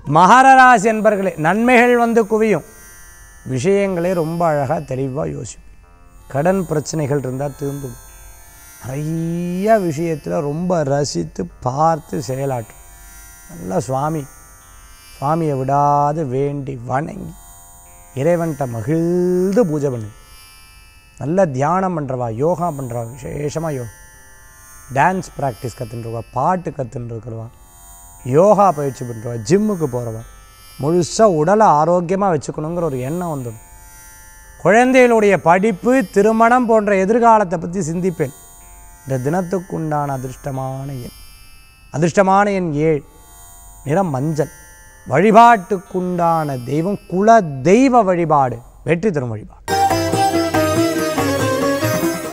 மகர ராசி என்பர்களே நன்மைகள் வந்து குவியும் விஷயங்களே ரொம்ப அழகாக தெளிவாக யோசிப்பேன் கடன் பிரச்சனைகள் இருந்தால் தீர்ந்துடும் நிறைய விஷயத்தில் ரொம்ப ரசித்து பார்த்து செயலாற்றும் நல்லா சுவாமி சுவாமியை விடாது வேண்டி வணங்கி இறைவன்கிட்ட மகிழ்ந்து பூஜை பண்ணு நல்ல தியானம் பண்ணுறவா யோகா பண்ணுறவா விசேஷமாக யோ டான்ஸ் ப்ராக்டிஸ் கற்றுன்றவா பாட்டு கற்றுருக்கிறவா யோகா பயிற்சி பண்ணுறவா ஜிம்முக்கு போகிறவா முழுசாக உடலை ஆரோக்கியமாக வச்சுக்கணுங்கிற ஒரு எண்ணம் வந்துடும் குழந்தைகளுடைய படிப்பு திருமணம் போன்ற எதிர்காலத்தை பற்றி சிந்திப்பேன் இந்த தினத்துக்குண்டான அதிர்ஷ்டமான எண் அதிர்ஷ்டமான எண் ஏழு நிறம் மஞ்சள் வழிபாட்டுக்குண்டான தெய்வம் குல தெய்வ வழிபாடு வெற்றி தரும் வழிபாடு